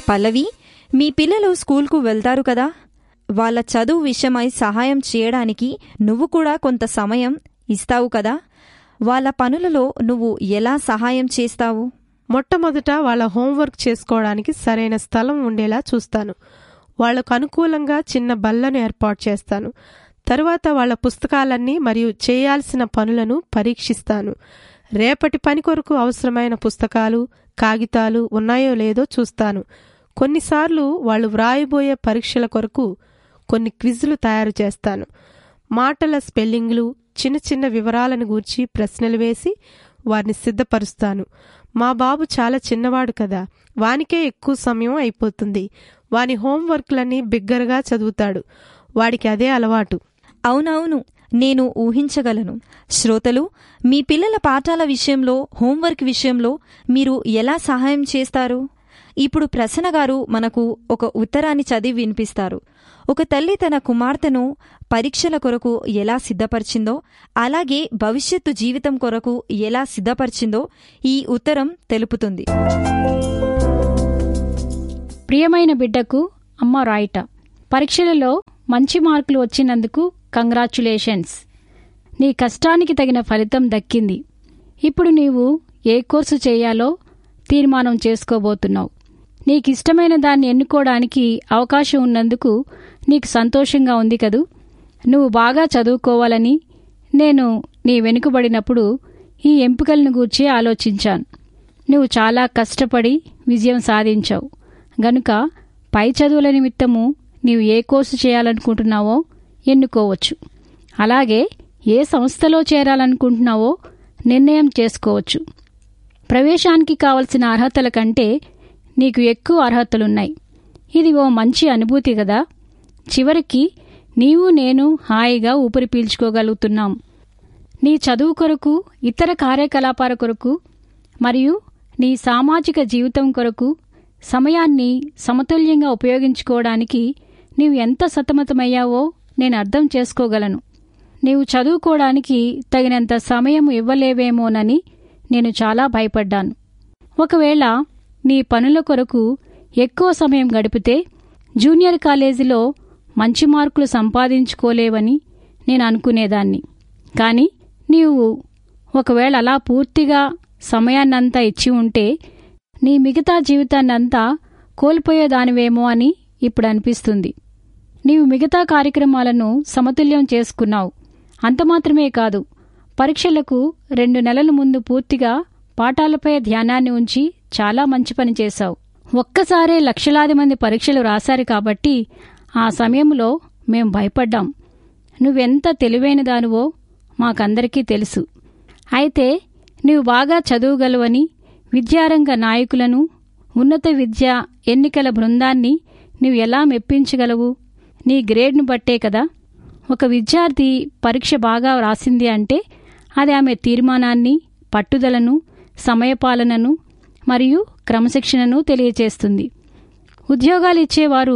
పల్లవి మీ పిల్లలు స్కూల్కు వెళ్తారు కదా వాళ్ళ చదువు విషయమై సహాయం చేయడానికి నువ్వు కూడా కొంత సమయం ఇస్తావు కదా వాళ్ళ పనులలో నువ్వు ఎలా సహాయం చేస్తావు మొట్టమొదట వాళ్ళ హోంవర్క్ చేసుకోవడానికి సరైన స్థలం ఉండేలా చూస్తాను వాళ్లకు అనుకూలంగా చిన్న బల్లను ఏర్పాటు చేస్తాను తరువాత వాళ్ళ పుస్తకాలన్నీ మరియు చేయాల్సిన పనులను పరీక్షిస్తాను రేపటి పని కొరకు అవసరమైన పుస్తకాలు కాగితాలు ఉన్నాయో లేదో చూస్తాను కొన్నిసార్లు వాళ్ళు వ్రాయబోయే పరీక్షల కొరకు కొన్ని క్విజులు తయారు చేస్తాను మాటల స్పెల్లింగ్లు చిన్న చిన్న వివరాలను గూర్చి ప్రశ్నలు వేసి వారిని సిద్ధపరుస్తాను మా బాబు చాలా చిన్నవాడు కదా వానికే ఎక్కువ సమయం అయిపోతుంది వాని హోంవర్క్లన్నీ బిగ్గరగా చదువుతాడు వాడికి అదే అలవాటు అవునవును నేను ఊహించగలను శ్రోతలు మీ పిల్లల పాఠాల విషయంలో హోంవర్క్ విషయంలో మీరు ఎలా సహాయం చేస్తారు ఇప్పుడు ప్రసన్న గారు మనకు ఒక ఉత్తరాన్ని చదివి వినిపిస్తారు ఒక తల్లి తన కుమార్తెను పరీక్షల కొరకు ఎలా సిద్ధపరిచిందో అలాగే భవిష్యత్తు జీవితం కొరకు ఎలా సిద్ధపరిచిందో ఈ ఉత్తరం తెలుపుతుంది ప్రియమైన బిడ్డకు అమ్మ రాయిట పరీక్షలలో మంచి మార్కులు వచ్చినందుకు కంగ్రాచ్యులేషన్స్ నీ కష్టానికి తగిన ఫలితం దక్కింది ఇప్పుడు నీవు ఏ కోర్సు చేయాలో తీర్మానం చేసుకోబోతున్నావు నీకిష్టమైన దాన్ని ఎన్నుకోవడానికి అవకాశం ఉన్నందుకు నీకు సంతోషంగా ఉంది కదూ నువ్వు బాగా చదువుకోవాలని నేను నీ వెనుకబడినప్పుడు ఈ ఎంపికలను గూర్చి ఆలోచించాను నువ్వు చాలా కష్టపడి విజయం సాధించావు గనుక పై చదువుల నిమిత్తము నీవు ఏ కోర్సు చేయాలనుకుంటున్నావో ఎన్నుకోవచ్చు అలాగే ఏ సంస్థలో చేరాలనుకుంటున్నావో నిర్ణయం చేసుకోవచ్చు ప్రవేశానికి కావలసిన అర్హతల కంటే నీకు ఎక్కువ అర్హతలున్నాయి ఇది ఓ మంచి అనుభూతి కదా చివరికి నీవు నేను హాయిగా ఊపిరి పీల్చుకోగలుగుతున్నాం నీ చదువు కొరకు ఇతర కార్యకలాపాల కొరకు మరియు నీ సామాజిక జీవితం కొరకు సమయాన్ని సమతుల్యంగా ఉపయోగించుకోవడానికి నీవు ఎంత సతమతమయ్యావో నేను అర్థం చేసుకోగలను నీవు చదువుకోవడానికి తగినంత సమయం ఇవ్వలేవేమోనని నేను చాలా భయపడ్డాను ఒకవేళ నీ పనుల కొరకు ఎక్కువ సమయం గడిపితే జూనియర్ కాలేజీలో మంచి మార్కులు సంపాదించుకోలేవని నేను అనుకునేదాన్ని కానీ నీవు ఒకవేళ అలా పూర్తిగా సమయాన్నంతా ఇచ్చి ఉంటే నీ మిగతా జీవితాన్నంతా కోల్పోయేదానివేమో అని ఇప్పుడు అనిపిస్తుంది నీవు మిగతా కార్యక్రమాలను సమతుల్యం చేసుకున్నావు అంత మాత్రమే కాదు పరీక్షలకు రెండు నెలల ముందు పూర్తిగా పాఠాలపై ధ్యానాన్ని ఉంచి చాలా మంచి పని చేశావు ఒక్కసారే లక్షలాది మంది పరీక్షలు రాశారు కాబట్టి ఆ సమయంలో మేం భయపడ్డాం నువ్వెంత తెలివైన దానివో మాకందరికీ తెలుసు అయితే నీవు బాగా చదువుగలవని విద్యారంగ నాయకులను ఉన్నత విద్య ఎన్నికల బృందాన్ని నీవు ఎలా మెప్పించగలవు నీ గ్రేడ్ను బట్టే కదా ఒక విద్యార్థి పరీక్ష బాగా రాసింది అంటే అది ఆమె తీర్మానాన్ని పట్టుదలను సమయపాలనను మరియు క్రమశిక్షణను తెలియచేస్తుంది ఉద్యోగాలు ఇచ్చేవారు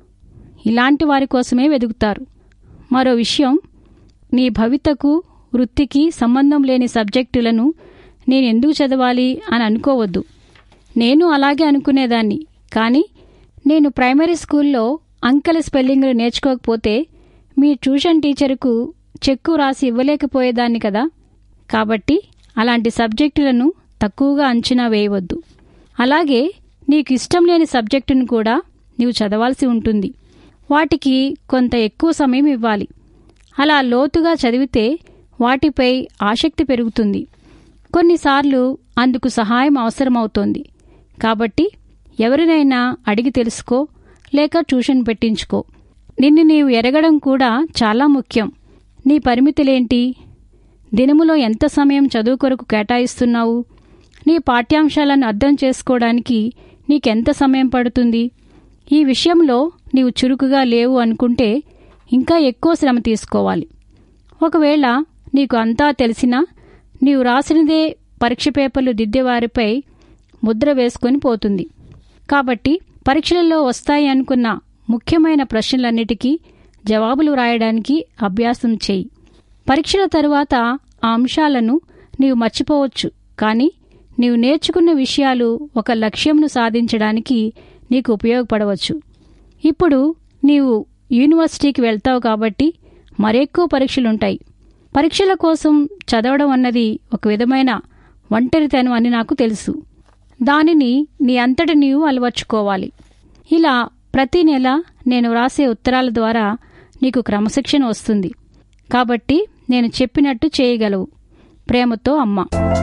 ఇలాంటి వారి కోసమే వెదుకుతారు మరో విషయం నీ భవితకు వృత్తికి సంబంధం లేని సబ్జెక్టులను నేను ఎందుకు చదవాలి అని అనుకోవద్దు నేను అలాగే అనుకునేదాన్ని కానీ నేను ప్రైమరీ స్కూల్లో అంకెల స్పెల్లింగ్లు నేర్చుకోకపోతే మీ ట్యూషన్ టీచర్కు చెక్కు రాసి ఇవ్వలేకపోయేదాన్ని కదా కాబట్టి అలాంటి సబ్జెక్టులను తక్కువగా అంచనా వేయవద్దు అలాగే నీకు ఇష్టం లేని సబ్జెక్టును కూడా నీవు చదవాల్సి ఉంటుంది వాటికి కొంత ఎక్కువ సమయం ఇవ్వాలి అలా లోతుగా చదివితే వాటిపై ఆసక్తి పెరుగుతుంది కొన్నిసార్లు అందుకు సహాయం అవసరమవుతోంది కాబట్టి ఎవరినైనా అడిగి తెలుసుకో లేక ట్యూషన్ పెట్టించుకో నిన్ను నీవు ఎరగడం కూడా చాలా ముఖ్యం నీ పరిమితులేంటి దినములో ఎంత సమయం చదువు కొరకు కేటాయిస్తున్నావు నీ పాఠ్యాంశాలను అర్థం చేసుకోవడానికి నీకెంత సమయం పడుతుంది ఈ విషయంలో నీవు చురుకుగా లేవు అనుకుంటే ఇంకా ఎక్కువ శ్రమ తీసుకోవాలి ఒకవేళ నీకు అంతా తెలిసినా నీవు రాసినదే పరీక్ష పేపర్లు దిద్దేవారిపై ముద్ర వేసుకొని పోతుంది కాబట్టి పరీక్షలలో వస్తాయి అనుకున్న ముఖ్యమైన ప్రశ్నలన్నిటికీ జవాబులు రాయడానికి అభ్యాసం చేయి పరీక్షల తరువాత ఆ అంశాలను నీవు మర్చిపోవచ్చు కానీ నీవు నేర్చుకున్న విషయాలు ఒక లక్ష్యంను సాధించడానికి నీకు ఉపయోగపడవచ్చు ఇప్పుడు నీవు యూనివర్సిటీకి వెళ్తావు కాబట్టి మరెక్కువ పరీక్షలుంటాయి పరీక్షల కోసం చదవడం అన్నది ఒక విధమైన ఒంటరితనం అని నాకు తెలుసు దానిని నీ అంతట నీవు అలవర్చుకోవాలి ఇలా ప్రతి నెల నేను వ్రాసే ఉత్తరాల ద్వారా నీకు క్రమశిక్షణ వస్తుంది కాబట్టి నేను చెప్పినట్టు చేయగలవు ప్రేమతో అమ్మ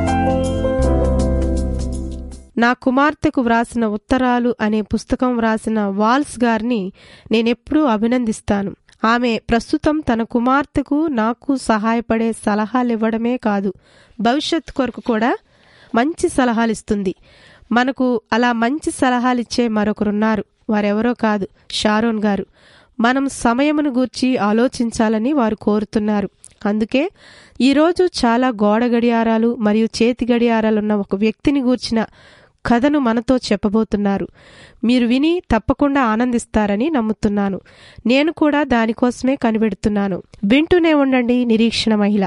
నా కుమార్తెకు వ్రాసిన ఉత్తరాలు అనే పుస్తకం వ్రాసిన వాల్స్ గారిని నేనెప్పుడూ అభినందిస్తాను ఆమె ప్రస్తుతం తన కుమార్తెకు నాకు సహాయపడే సలహాలు ఇవ్వడమే కాదు భవిష్యత్ కొరకు కూడా మంచి సలహాలు ఇస్తుంది మనకు అలా మంచి సలహాలు ఇచ్చే మరొకరున్నారు వారెవరో కాదు షారోన్ గారు మనం సమయమును గూర్చి ఆలోచించాలని వారు కోరుతున్నారు అందుకే ఈరోజు చాలా గోడ గడియారాలు మరియు చేతి గడియారాలున్న ఒక వ్యక్తిని గూర్చిన కథను మనతో చెప్పబోతున్నారు మీరు విని తప్పకుండా ఆనందిస్తారని నమ్ముతున్నాను నేను కూడా దానికోసమే కనిపెడుతున్నాను వింటూనే ఉండండి నిరీక్షణ మహిళ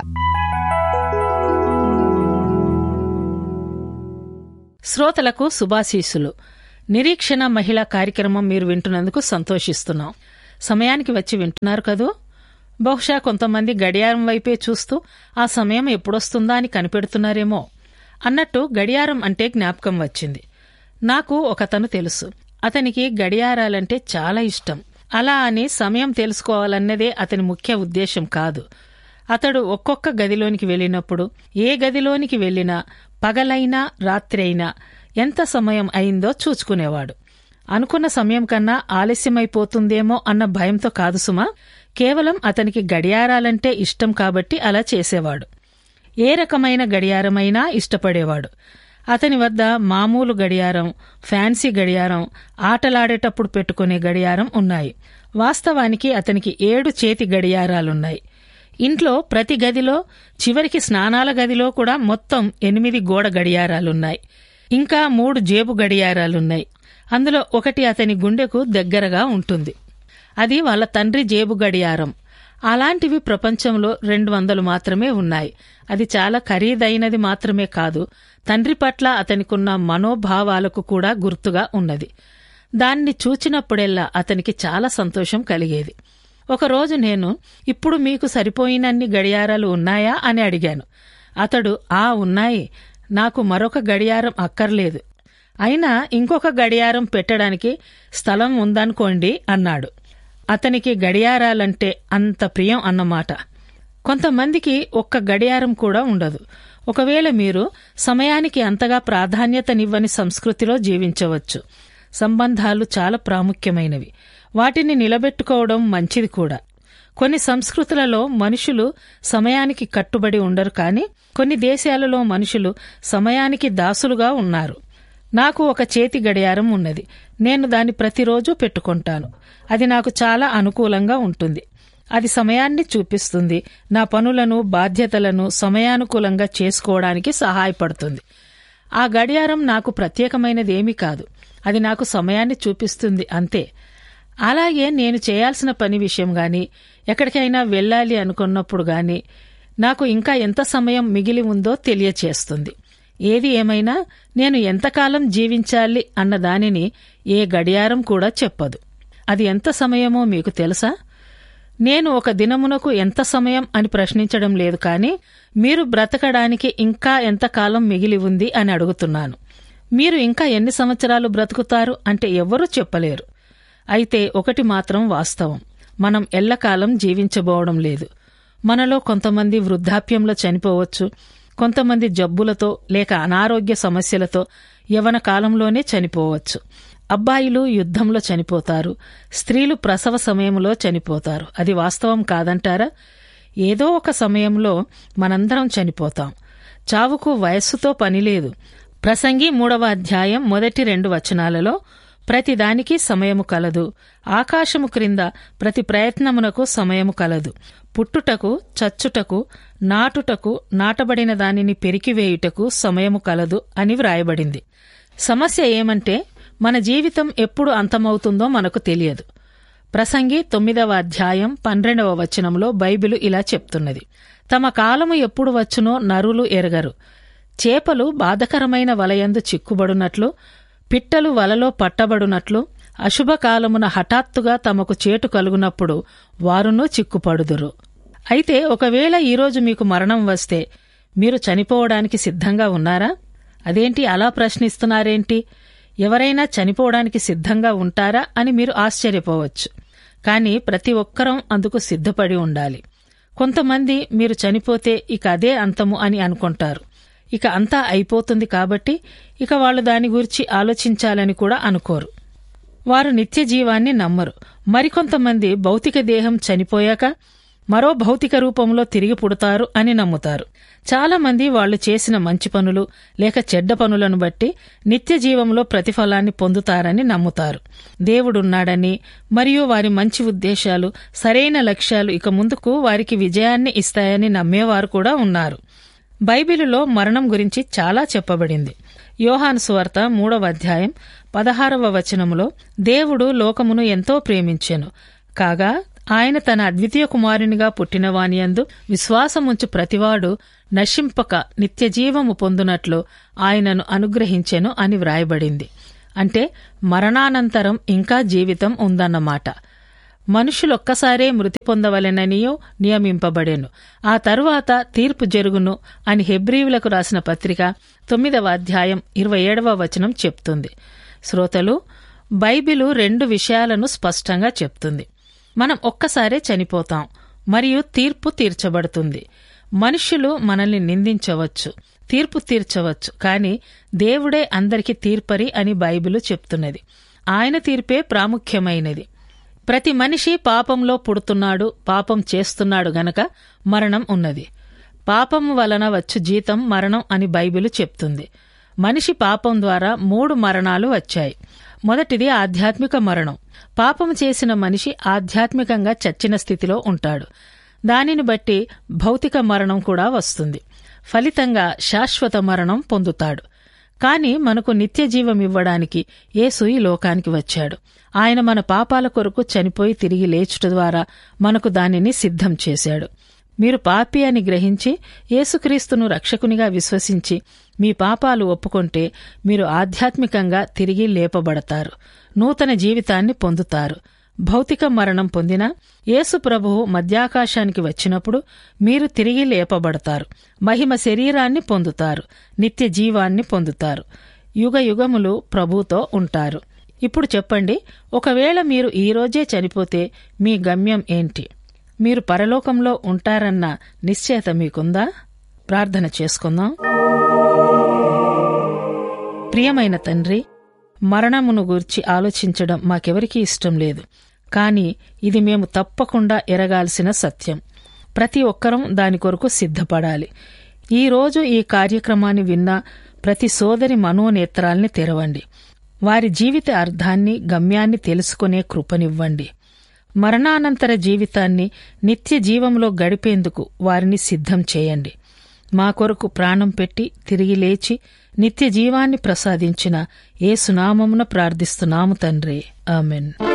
శ్రోతలకు శుభాశీస్సులు నిరీక్షణ మహిళా కార్యక్రమం మీరు వింటున్నందుకు సంతోషిస్తున్నాం సమయానికి వచ్చి వింటున్నారు కదూ బహుశా కొంతమంది గడియారం వైపే చూస్తూ ఆ సమయం ఎప్పుడొస్తుందా అని కనిపెడుతున్నారేమో అన్నట్టు గడియారం అంటే జ్ఞాపకం వచ్చింది నాకు ఒకతను తెలుసు అతనికి గడియారాలంటే చాలా ఇష్టం అలా అని సమయం తెలుసుకోవాలన్నదే అతని ముఖ్య ఉద్దేశం కాదు అతడు ఒక్కొక్క గదిలోనికి వెళ్ళినప్పుడు ఏ గదిలోనికి వెళ్ళినా పగలైనా రాత్రి అయినా ఎంత సమయం అయిందో చూచుకునేవాడు అనుకున్న సమయం కన్నా ఆలస్యమైపోతుందేమో అన్న భయంతో కాదు సుమా కేవలం అతనికి గడియారాలంటే ఇష్టం కాబట్టి అలా చేసేవాడు ఏ రకమైన గడియారమైనా ఇష్టపడేవాడు అతని వద్ద మామూలు గడియారం ఫ్యాన్సీ గడియారం ఆటలాడేటప్పుడు పెట్టుకునే గడియారం ఉన్నాయి వాస్తవానికి అతనికి ఏడు చేతి గడియారాలున్నాయి ఇంట్లో ప్రతి గదిలో చివరికి స్నానాల గదిలో కూడా మొత్తం ఎనిమిది గోడ గడియారాలున్నాయి ఇంకా మూడు జేబు గడియారాలున్నాయి అందులో ఒకటి అతని గుండెకు దగ్గరగా ఉంటుంది అది వాళ్ళ తండ్రి జేబు గడియారం అలాంటివి ప్రపంచంలో రెండు వందలు మాత్రమే ఉన్నాయి అది చాలా ఖరీదైనది మాత్రమే కాదు తండ్రి పట్ల అతనికున్న మనోభావాలకు కూడా గుర్తుగా ఉన్నది దాన్ని చూచినప్పుడెల్లా అతనికి చాలా సంతోషం కలిగేది ఒకరోజు నేను ఇప్పుడు మీకు సరిపోయినన్ని గడియారాలు ఉన్నాయా అని అడిగాను అతడు ఆ ఉన్నాయి నాకు మరొక గడియారం అక్కర్లేదు అయినా ఇంకొక గడియారం పెట్టడానికి స్థలం ఉందనుకోండి అన్నాడు అతనికి గడియారాలంటే అంత ప్రియం అన్నమాట కొంతమందికి ఒక్క గడియారం కూడా ఉండదు ఒకవేళ మీరు సమయానికి అంతగా ప్రాధాన్యతనివ్వని సంస్కృతిలో జీవించవచ్చు సంబంధాలు చాలా ప్రాముఖ్యమైనవి వాటిని నిలబెట్టుకోవడం మంచిది కూడా కొన్ని సంస్కృతులలో మనుషులు సమయానికి కట్టుబడి ఉండరు కానీ కొన్ని దేశాలలో మనుషులు సమయానికి దాసులుగా ఉన్నారు నాకు ఒక చేతి గడియారం ఉన్నది నేను దాన్ని ప్రతిరోజు పెట్టుకుంటాను అది నాకు చాలా అనుకూలంగా ఉంటుంది అది సమయాన్ని చూపిస్తుంది నా పనులను బాధ్యతలను సమయానుకూలంగా చేసుకోవడానికి సహాయపడుతుంది ఆ గడియారం నాకు ప్రత్యేకమైనది ఏమీ కాదు అది నాకు సమయాన్ని చూపిస్తుంది అంతే అలాగే నేను చేయాల్సిన పని విషయం గాని ఎక్కడికైనా వెళ్ళాలి అనుకున్నప్పుడు గాని నాకు ఇంకా ఎంత సమయం మిగిలి ఉందో తెలియచేస్తుంది ఏది ఏమైనా నేను ఎంతకాలం జీవించాలి అన్న దానిని ఏ గడియారం కూడా చెప్పదు అది ఎంత సమయమో మీకు తెలుసా నేను ఒక దినమునకు ఎంత సమయం అని ప్రశ్నించడం లేదు కానీ మీరు బ్రతకడానికి ఇంకా ఎంతకాలం మిగిలి ఉంది అని అడుగుతున్నాను మీరు ఇంకా ఎన్ని సంవత్సరాలు బ్రతుకుతారు అంటే ఎవ్వరూ చెప్పలేరు అయితే ఒకటి మాత్రం వాస్తవం మనం ఎల్లకాలం జీవించబోవడం లేదు మనలో కొంతమంది వృద్ధాప్యంలో చనిపోవచ్చు కొంతమంది జబ్బులతో లేక అనారోగ్య సమస్యలతో యవన కాలంలోనే చనిపోవచ్చు అబ్బాయిలు యుద్ధంలో చనిపోతారు స్త్రీలు ప్రసవ సమయంలో చనిపోతారు అది వాస్తవం కాదంటారా ఏదో ఒక సమయంలో మనందరం చనిపోతాం చావుకు వయస్సుతో పనిలేదు ప్రసంగి మూడవ అధ్యాయం మొదటి రెండు వచనాలలో ప్రతిదానికి సమయము కలదు ఆకాశము క్రింద ప్రతి ప్రయత్నమునకు సమయము కలదు పుట్టుటకు చచ్చుటకు నాటుటకు నాటబడిన దానిని పెరికివేయుటకు సమయము కలదు అని వ్రాయబడింది సమస్య ఏమంటే మన జీవితం ఎప్పుడు అంతమవుతుందో మనకు తెలియదు ప్రసంగి తొమ్మిదవ అధ్యాయం పన్నెండవ వచనంలో బైబిలు ఇలా చెప్తున్నది తమ కాలము ఎప్పుడు వచ్చునో నరులు ఎరగరు చేపలు బాధకరమైన వలయందు చిక్కుబడునట్లు పిట్టలు వలలో పట్టబడునట్లు అశుభకాలమున హఠాత్తుగా తమకు చేటు కలుగునప్పుడు వారును చిక్కుపడుదురు అయితే ఒకవేళ ఈరోజు మీకు మరణం వస్తే మీరు చనిపోవడానికి సిద్ధంగా ఉన్నారా అదేంటి అలా ప్రశ్నిస్తున్నారేంటి ఎవరైనా చనిపోవడానికి సిద్ధంగా ఉంటారా అని మీరు ఆశ్చర్యపోవచ్చు కానీ ప్రతి ఒక్కరం అందుకు సిద్ధపడి ఉండాలి కొంతమంది మీరు చనిపోతే ఇక అదే అంతము అని అనుకుంటారు ఇక అంతా అయిపోతుంది కాబట్టి ఇక వాళ్ళు దాని గురించి ఆలోచించాలని కూడా అనుకోరు వారు నిత్య జీవాన్ని నమ్మరు మరికొంతమంది భౌతిక దేహం చనిపోయాక మరో భౌతిక రూపంలో తిరిగి పుడతారు అని నమ్ముతారు చాలా మంది వాళ్ళు చేసిన మంచి పనులు లేక చెడ్డ పనులను బట్టి నిత్య జీవంలో ప్రతిఫలాన్ని పొందుతారని నమ్ముతారు దేవుడున్నాడని మరియు వారి మంచి ఉద్దేశాలు సరైన లక్ష్యాలు ఇక ముందుకు వారికి విజయాన్ని ఇస్తాయని నమ్మేవారు కూడా ఉన్నారు బైబిలులో మరణం గురించి చాలా చెప్పబడింది యోహాను సువార్త మూడవ అధ్యాయం పదహారవ వచనములో దేవుడు లోకమును ఎంతో ప్రేమించెను కాగా ఆయన తన అద్వితీయ కుమారునిగా పుట్టినవానియందు విశ్వాసముంచు ప్రతివాడు నశింపక నిత్యజీవము పొందునట్లు ఆయనను అనుగ్రహించెను అని వ్రాయబడింది అంటే మరణానంతరం ఇంకా జీవితం ఉందన్నమాట మనుషులొక్కసారే మృతి పొందవలెననియో నియమింపబడెను ఆ తరువాత తీర్పు జరుగును అని హెబ్రీవులకు రాసిన పత్రిక తొమ్మిదవ అధ్యాయం ఇరవై ఏడవ వచనం చెప్తుంది శ్రోతలు బైబిలు రెండు విషయాలను స్పష్టంగా చెప్తుంది మనం ఒక్కసారే చనిపోతాం మరియు తీర్పు తీర్చబడుతుంది మనుష్యులు మనల్ని నిందించవచ్చు తీర్పు తీర్చవచ్చు కాని దేవుడే అందరికీ తీర్పరి అని బైబిలు చెప్తున్నది ఆయన తీర్పే ప్రాముఖ్యమైనది ప్రతి మనిషి పాపంలో పుడుతున్నాడు పాపం చేస్తున్నాడు గనక మరణం ఉన్నది పాపం వలన వచ్చు జీతం మరణం అని బైబిలు చెప్తుంది మనిషి పాపం ద్వారా మూడు మరణాలు వచ్చాయి మొదటిది ఆధ్యాత్మిక మరణం పాపం చేసిన మనిషి ఆధ్యాత్మికంగా చచ్చిన స్థితిలో ఉంటాడు దానిని బట్టి భౌతిక మరణం కూడా వస్తుంది ఫలితంగా శాశ్వత మరణం పొందుతాడు కాని మనకు నిత్య జీవం ఇవ్వడానికి యేసు ఈ లోకానికి వచ్చాడు ఆయన మన పాపాల కొరకు చనిపోయి తిరిగి లేచుట ద్వారా మనకు దానిని సిద్ధం చేశాడు మీరు పాపి అని గ్రహించి యేసుక్రీస్తును రక్షకునిగా విశ్వసించి మీ పాపాలు ఒప్పుకొంటే మీరు ఆధ్యాత్మికంగా తిరిగి లేపబడతారు నూతన జీవితాన్ని పొందుతారు భౌతిక మరణం పొందిన యేసు ప్రభువు మధ్యాకాశానికి వచ్చినప్పుడు మీరు తిరిగి లేపబడతారు మహిమ శరీరాన్ని పొందుతారు నిత్య జీవాన్ని పొందుతారు యుగ యుగములు ప్రభుతో ఉంటారు ఇప్పుడు చెప్పండి ఒకవేళ మీరు ఈరోజే చనిపోతే మీ గమ్యం ఏంటి మీరు పరలోకంలో ఉంటారన్న నిశ్చయత మీకుందా ప్రార్థన చేసుకుందాం ప్రియమైన తండ్రి మరణమును గూర్చి ఆలోచించడం మాకెవరికీ ఇష్టం లేదు కాని ఇది మేము తప్పకుండా ఎరగాల్సిన సత్యం ప్రతి ఒక్కరం దాని కొరకు సిద్ధపడాలి ఈ రోజు ఈ కార్యక్రమాన్ని విన్న ప్రతి సోదరి మనోనేత్రాల్ని తెరవండి వారి జీవిత అర్థాన్ని గమ్యాన్ని తెలుసుకునే కృపనివ్వండి మరణానంతర జీవితాన్ని నిత్య జీవంలో గడిపేందుకు వారిని సిద్ధం చేయండి మా కొరకు ప్రాణం పెట్టి తిరిగి లేచి నిత్య జీవాన్ని ప్రసాదించిన ఏ సునామమున ప్రార్థిస్తున్నాము తండ్రి ఆమెన్